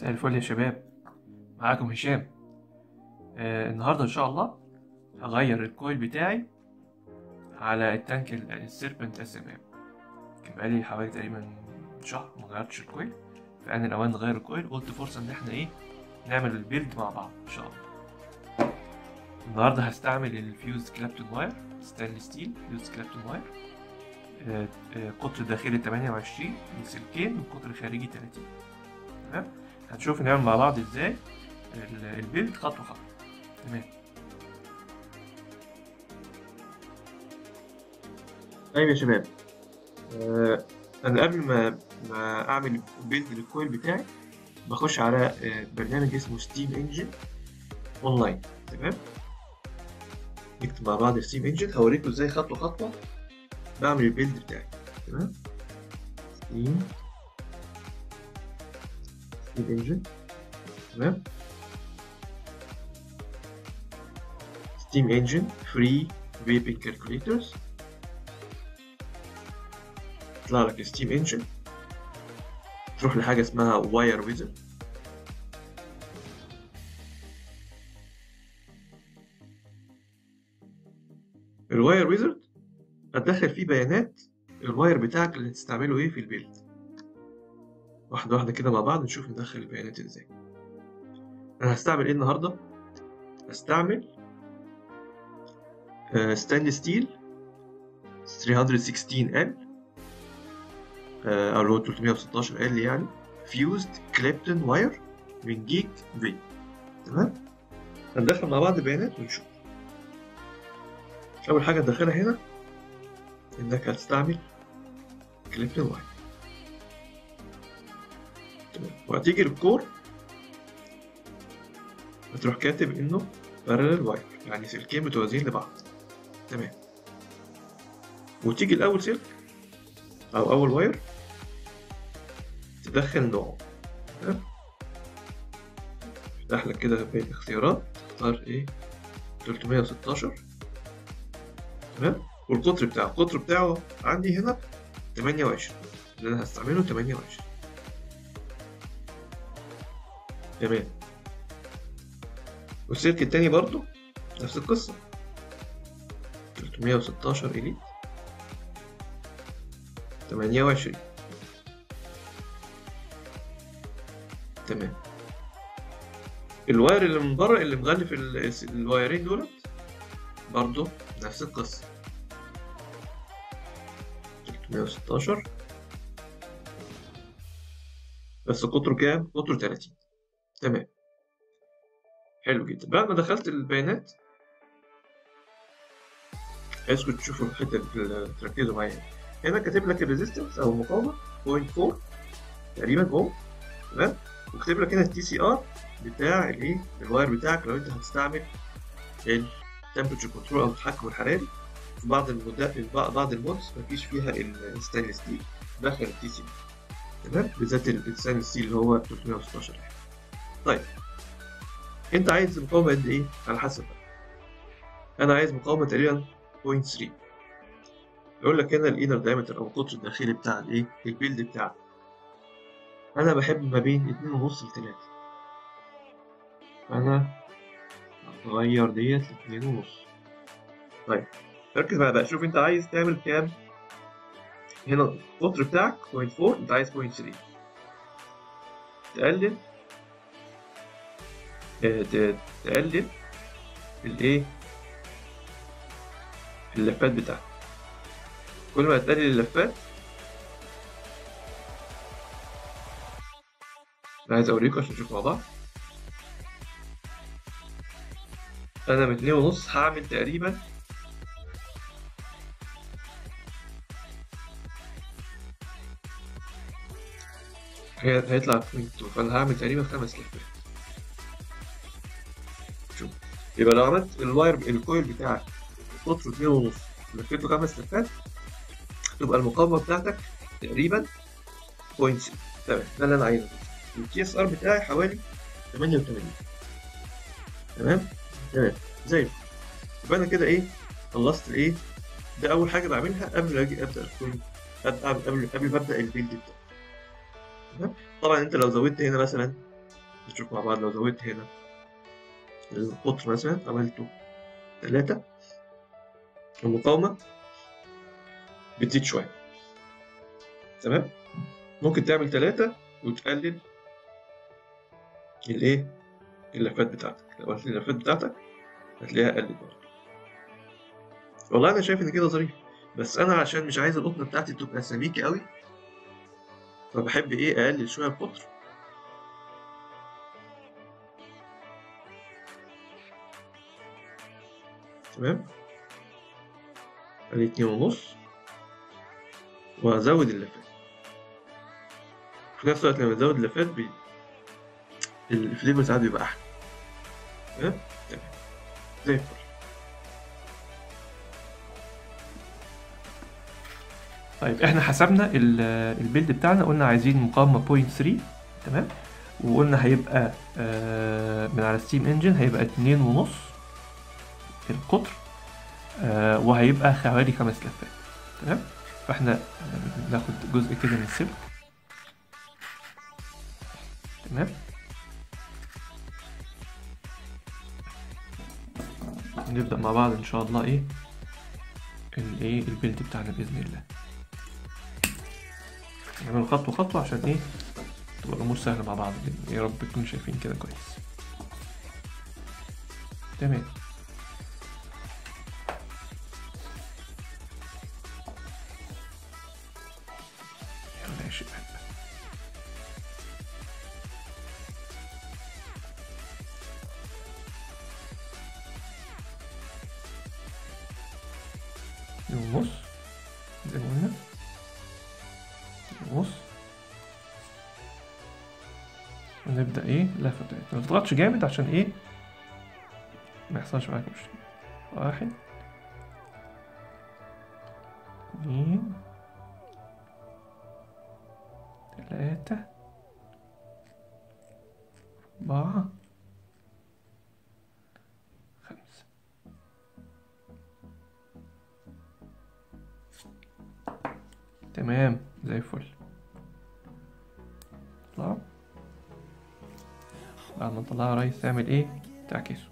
مساء الفل يا شباب معاكم هشام آه النهارده ان شاء الله هغير الكويل بتاعي على التانك ال- السيربنت اس ام ام كان بقالي حوالي تقريبا شهر ما غيرتش الكويل فأنا الأوان نغير الكويل قلت فرصة إن احنا إيه نعمل البيلد مع بعض إن شاء الله النهارده هستعمل الفيوز كلابتون واير ستانلس ستيل فيوز كلابتون واير آه، آه، قطر داخلي 28 سلكين وقطر خارجي 30 تمام هنشوف نعمل مع بعض ازاي ال- البيلد خطوة خطوة تمام طيب يا شباب آه، انا قبل ما ما اعمل بيلد للكويل بتاعي بخش على آه، برنامج اسمه ستيم انجن اونلاين تمام نكتب مع بعض ستيم انجن هوريكم ازاي خطوه خطوه بعمل البيلد بتاعي تمام ستيم ستيم انجن تمام ستيم انجن فري فيبنج كالكوليترز يطلع لك ستيم انجن تروح لحاجه اسمها واير ويزر الواير ويزرد هتدخل فيه بيانات الواير بتاعك اللي هتستعمله ايه في البيلد واحده واحده كده مع بعض نشوف ندخل البيانات ازاي انا هستعمل ايه النهارده هستعمل ستانلس ستيل 316 ال او اللي هو 316 ال يعني فيوزد كليبتون واير من جيج في تمام هندخل مع بعض البيانات ونشوف أول حاجة تدخلها هنا إنك هتستعمل كليبتون واير تمام وهتيجي للكور هتروح كاتب إنه parallel واير يعني سلكين متوازيين لبعض تمام وتيجي لأول سلك أو أول واير تدخل نوعه تمام يفتح لك كده بين الاختيارات تختار إيه 316 تمام والقطر بتاعه القطر بتاعه عندي هنا 28 اللي انا هستعمله 28 تمام والسلك التاني برضو نفس القصة 316 إليت 28 تمام الواير اللي من بره اللي مغلف ال- الوايرين دولت برضو نفس القصة 316 بس قطره كام؟ قطره 30 تمام حلو جدا بعد ما دخلت البيانات عايزكم تشوفوا الحتة اللي تركزوا معايا هنا كاتب لك الريزيستنس أو المقاومة 0.4 تقريبا أهو تمام وكاتب لك هنا التي سي ار بتاع الايه الواير بتاعك لو انت هتستعمل التمبرتشر كنترول او التحكم الحراري في بعض المدات بعض المودز مفيش فيها الستانلس ستيل داخل التي سي تمام بالذات الستانلس ستيل اللي هو 316 يعني. طيب انت عايز مقاومه قد ايه على حسب بقى انا عايز مقاومه تقريبا 0.3 يقول لك هنا الانر دايمتر او القطر الداخلي بتاع الايه البيلد بتاعك انا بحب ما بين 2.5 ل 3 فانا هغير ديت لاتنين ونص طيب ركز معايا بقى شوف انت عايز تعمل كام هنا القطر بتاعك 0.4 انت عايز 0.3 تقلل اه ت- تقلل الايه اللفات بتاعتك كل ما تقلل اللفات انا عايز اوريكم عشان نشوف مع بعض انا من اتنين ونص هعمل تقريبا هي- هيطلع بوينت تو فانا هعمل تقريبا خمس لفات شوف يبقى لو عملت الواير الكويل بتاعك قطره اتنين ونص لفيته خمس لفات تبقى المقاومة بتاعتك تقريبا بوينت سي تمام ده اللي انا عايزه التي اس ار بتاعي حوالي 88 تمام تمام زي الفل يبقى انا كده ايه خلصت الايه ده اول حاجه بعملها قبل ما اجي ابدا الكويل قبل قبل قبل ما ابدا البيلد بتاعي تمام طبعا انت لو زودت هنا مثلا نشوف مع بعض لو زودت هنا القطر مثلا عملته تلاتة المقاومة بتزيد شوية تمام ممكن تعمل تلاتة وتقلل الايه اللفات بتاعتك لو قلت اللفات بتاعتك هتلاقيها قلت برضه والله انا شايف ان كده ظريف بس انا عشان مش عايز القطنه بتاعتي تبقى سميكه قوي فبحب ايه اقلل شويه القطر تمام ادي اتنين ونص وازود اللفات في نفس الوقت لما ازود اللفات بي... الفليفر ساعات بيبقى احلى تمام تمام زي الفل طيب احنا حسبنا ال- البيلد بتاعنا قلنا عايزين مقاومة 0.3 تمام وقلنا هيبقى آه، من على ستيم انجن هيبقى اتنين ونص القطر آه، وهيبقى حوالي خمس لفات تمام فاحنا آه، ناخد جزء كده من السلك تمام نبدأ مع بعض ان شاء الله ايه الايه البيلد بتاعنا باذن الله نعمل خطوة خطوة عشان ايه تبقى الامور سهلة مع بعض يا رب تكونوا شايفين كده كويس تمام يلا يا شباب ونص زي ما قلنا ونص ونبدأ ايه اللفة بتاعتنا ما تضغطش جامد عشان ايه ما يحصلش معاك مشكلة واحد اتنين تلاتة أربعة خمسة تمام زي الفل طلع بعد ما نطلعها يا ريس تعمل ايه تعكسه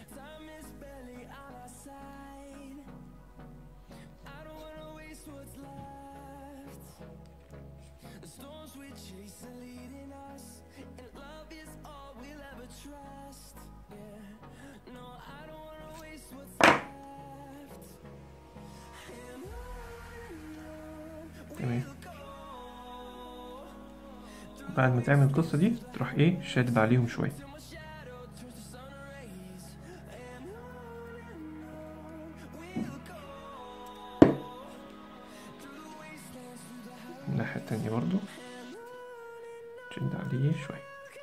تمام بعد ما تعمل القصة دي تروح ايه شادد عليهم شوية الناحية التانية برضو شد عليه شوية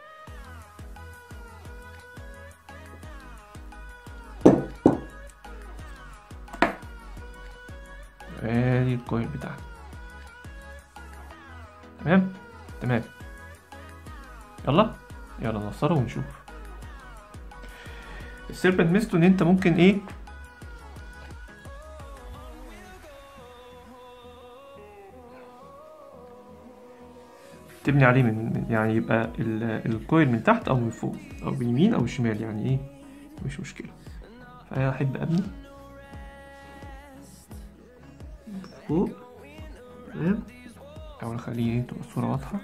ادي الكويل بتاعنا تمام تمام يلا يلا نوصله ونشوف السيربنت ميزته ان انت ممكن ايه تبني عليه من من- يعني يبقى ال- الكويل من تحت او من فوق او باليمين او الشمال يعني ايه مش مشكلة فانا احب ابني فوق تمام احاول اخليه ايه تبقى الصورة واضحة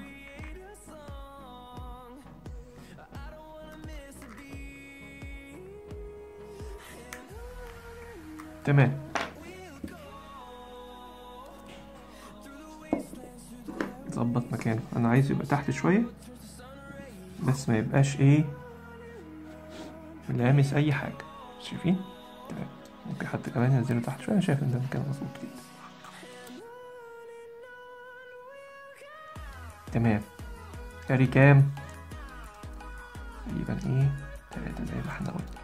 تمام ظبط مكانه انا عايز يبقى تحت شوية بس ما يبقاش ايه لامس اي حاجة شايفين تمام ممكن حتى كمان ينزله تحت شوية انا شايف ان ده مكان مظبوط جدا تمام كاري كام تقريبا ايه تلاتة زي ما احنا قلنا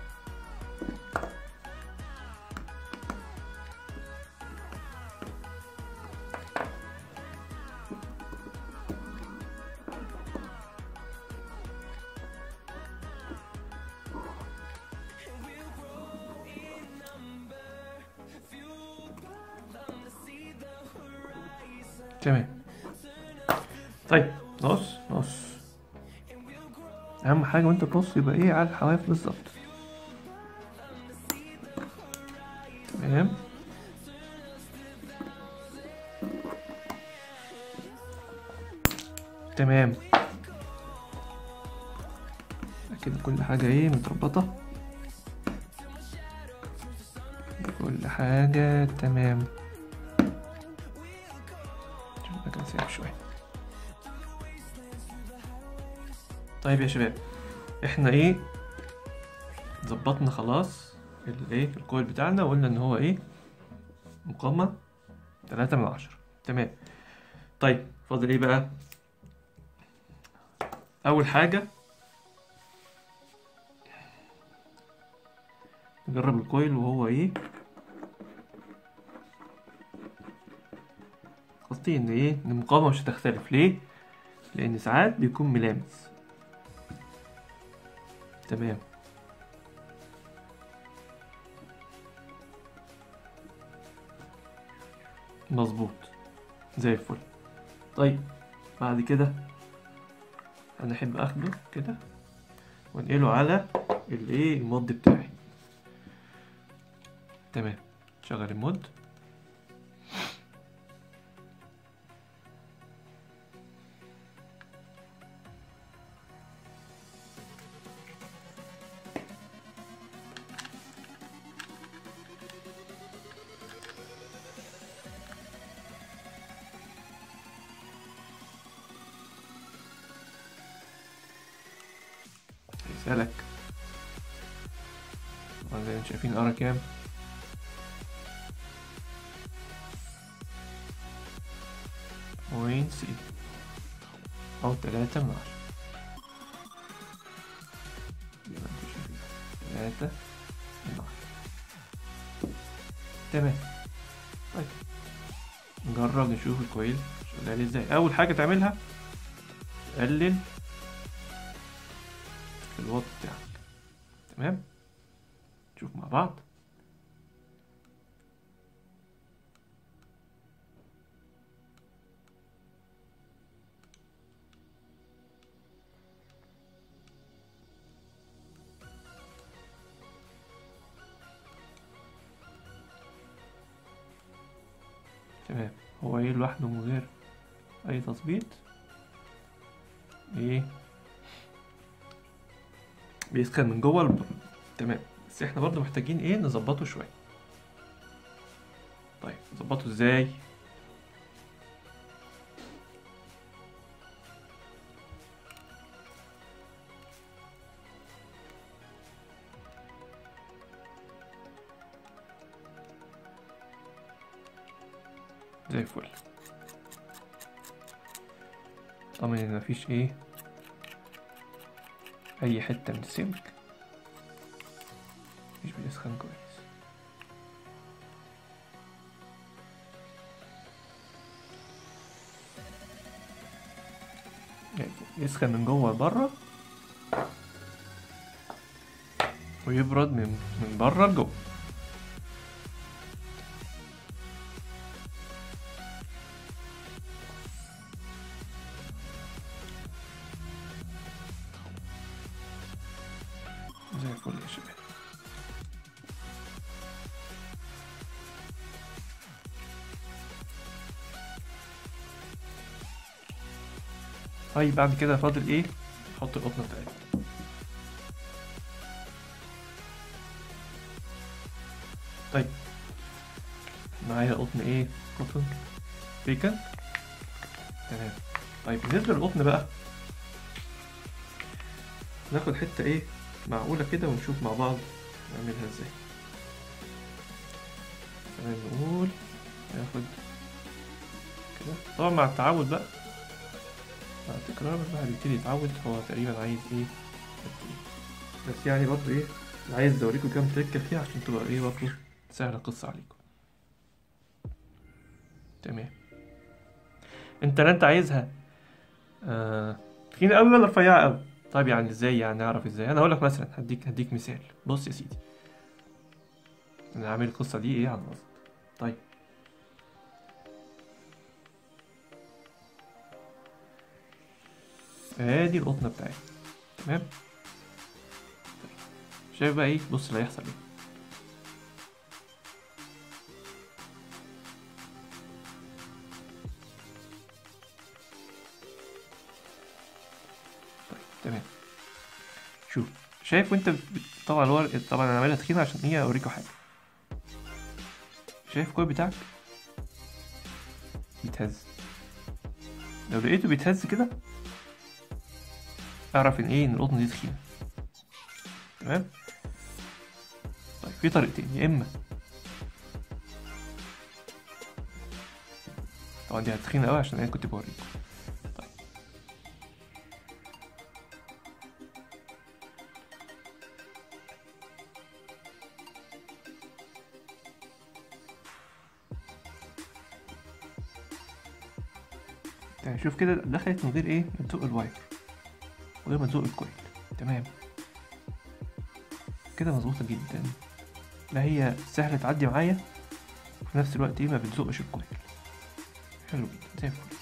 تمام طيب نص نص اهم حاجه وانت بترص يبقى ايه على الحواف بالظبط تمام تمام كده كل حاجة ايه متربطة كل حاجة تمام شوف كده سيب شوية طيب يا شباب احنا ايه ظبطنا خلاص الايه الكويل بتاعنا وقلنا ان هو ايه مقاومة تلاتة من عشرة تمام طيب فاضل ايه بقى اول حاجة نجرب الكويل وهو ايه قصدي ان ايه ان المقاومة مش هتختلف ليه لان ساعات بيكون ملامس تمام مظبوط زي الفل طيب بعد كده انا احب اخده كده وانقله على الايه المود بتاعي تمام شغل المود يسألك طبعا زي ما انتم شايفين ارى كام بوينت سي أو تلاتة من عشرة زي ما انتم شايفين تلاتة من عشرة تمام طيب نجرب نشوف الكويل شغال ازاي أول حاجة تعملها تقلل الواط بتاعك تمام نشوف مع بعض تمام هو ايه لوحده من غير اي تظبيط ايه بيسخن من جوه الب... تمام بس احنا برضو محتاجين ايه نظبطه شويه طيب نظبطه ازاي زي الفل طبعا ان مفيش ايه اي حته من السلك مش بيسخن كويس يعني يسخن من جوه لبره ويبرد من من بره لجوه زي الفل يا شباب طيب بعد كده فاضل ايه نحط القطنة بتاعتنا طيب معايا قطن ايه قطن بيكن تمام طيب بالنسبة للقطن بقى ناخد حتة ايه معقولة كده ونشوف مع بعض نعملها ازاي تمام نقول ناخد كده طبعا مع التعود بقى مع التكرار الواحد يبتدي يتعود هو تقريبا عايز ايه قد إيه. بس يعني برضه ايه عايز اوريكم كام تريكة فيها عشان تبقى ايه برضه سهلة القصة عليكم تمام انت لا انت عايزها آه... تخينة قوي ولا رفيعة قوي طيب يعني ازاي يعني نعرف ازاي انا هقول لك مثلا هديك هديك مثال بص يا سيدي انا عامل القصه دي ايه على الوسط طيب ادي القطنه بتاعتي تمام شايف بقى ايه بص اللي هيحصل ايه طيب تمام شوف شايف وانت بت- طبعا الورق طبعا انا عاملها تخينه عشان ايه اوريكم حاجه شايف الكويل بتاعك بيتهز لو لقيته بيتهز كده اعرف ان ايه ان القطن دي تخينه تمام طيب في طريقتين يا اما طبعا دي هتخينه قوي عشان انا كنت بوريكم طيب يعني شوف كده دخلت من غير ايه ما تزق الواير من غير ما تزق الكويل تمام كده مظبوطة جدا لا هي سهلة تعدي معايا وفي نفس الوقت ايه ما بتزقش الكويل حلو جدا زي الفل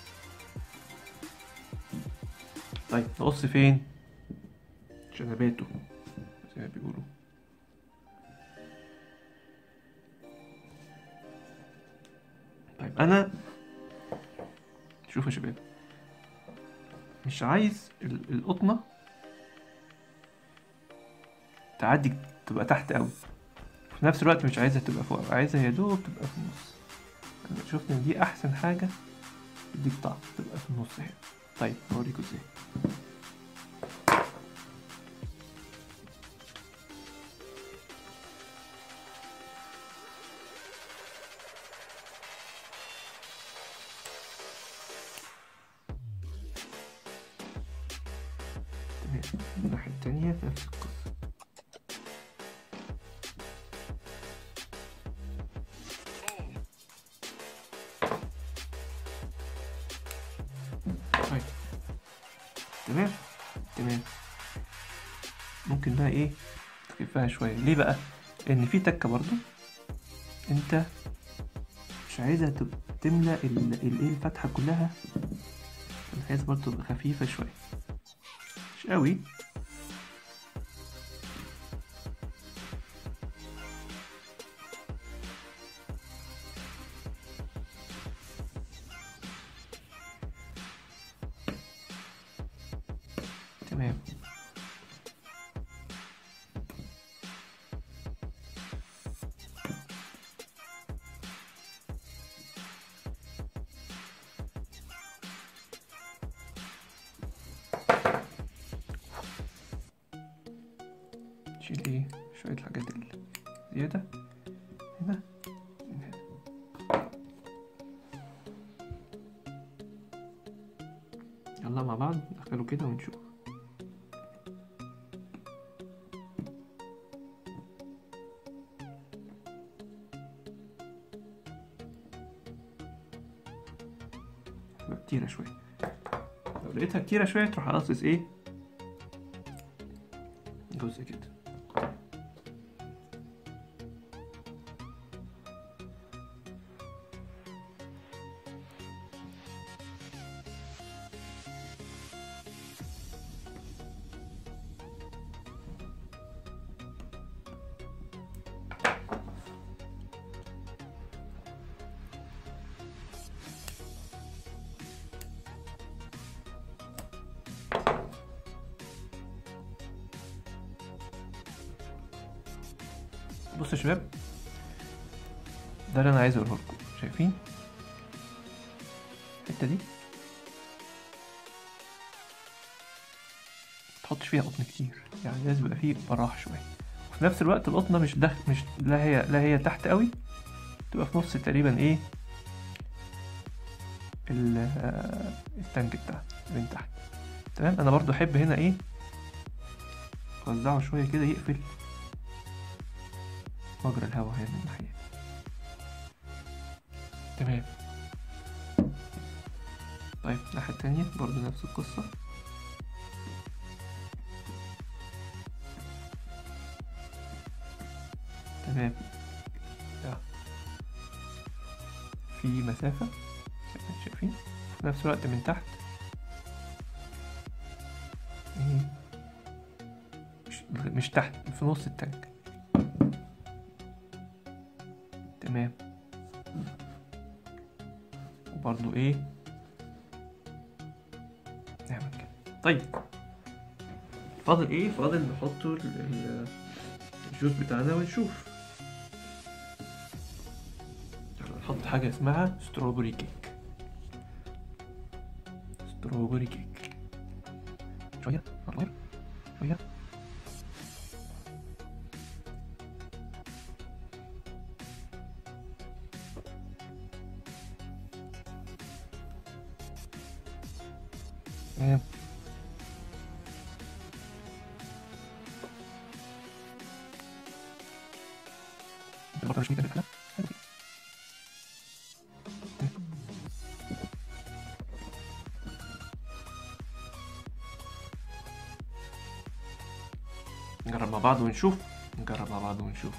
طيب نقص فين شنباته زي ما بيقولوا طيب انا شوف يا شباب مش عايز ال- القطنة تعدي تبقى تحت قوي في نفس الوقت مش عايزها تبقى فوق عايزها يا دوب تبقى في النص انا شفت ان دي احسن حاجة تديك طعم تبقى في النص هنا طيب اوريكم ازاي تمام الناحية التانية نفس القصة طيب تمام تمام ممكن بقى ايه تخفها شوية ليه بقى لأن في تكة برضو انت مش عايزها تب- تملى ال- الايه الفتحة كلها أنا عايز برضو تبقى خفيفة شوية مش قوي تمام نشيل ايه شوية الحاجات الزيادة هنا من هنا يلا مع بعض ندخله كده ونشوف تبقى كتيرة شوية لو لقيتها كتيرة شوية تروح قاصص ايه جزء كده بصوا يا شباب ده اللي انا عايز اقوله لكم شايفين الحته دي متحطش فيها قطن كتير يعني لازم يبقى فيه براح شويه وفي نفس الوقت القطنه مش دخ مش لا هي لا هي تحت قوي تبقى في نص تقريبا ايه ال- آه، التانك بتاعها من تحت تمام انا برضو احب هنا ايه اوزعه شويه كده يقفل مجرى الهواء هنا من الناحية دي. تمام طيب الناحية التانية برضو نفس القصة تمام ده. في مسافة شايفين في نفس الوقت من تحت ايه مش تحت في نص التانك تمام وبرضو ايه نعمل كده طيب فاضل ايه فاضل نحطه ال- ال- الجوز بتاعنا ونشوف يلا نحط حاجة اسمها ستروبري كيك ستروبري كيك شوية شوية شوية تمام البطل مش ميتة بالكلام حلو كده. نجرب مع بعض ونشوف نجرب مع بعض ونشوف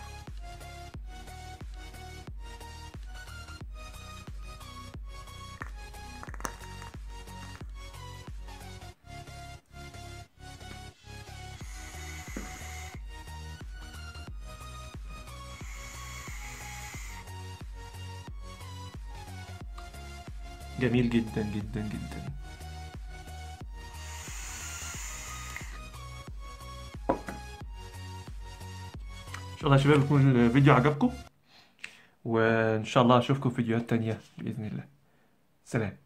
جميل جدا جدا جدا ان شاء الله يا شباب يكون الفيديو عجبكم وان شاء الله اشوفكم في فيديوهات تانية باذن الله سلام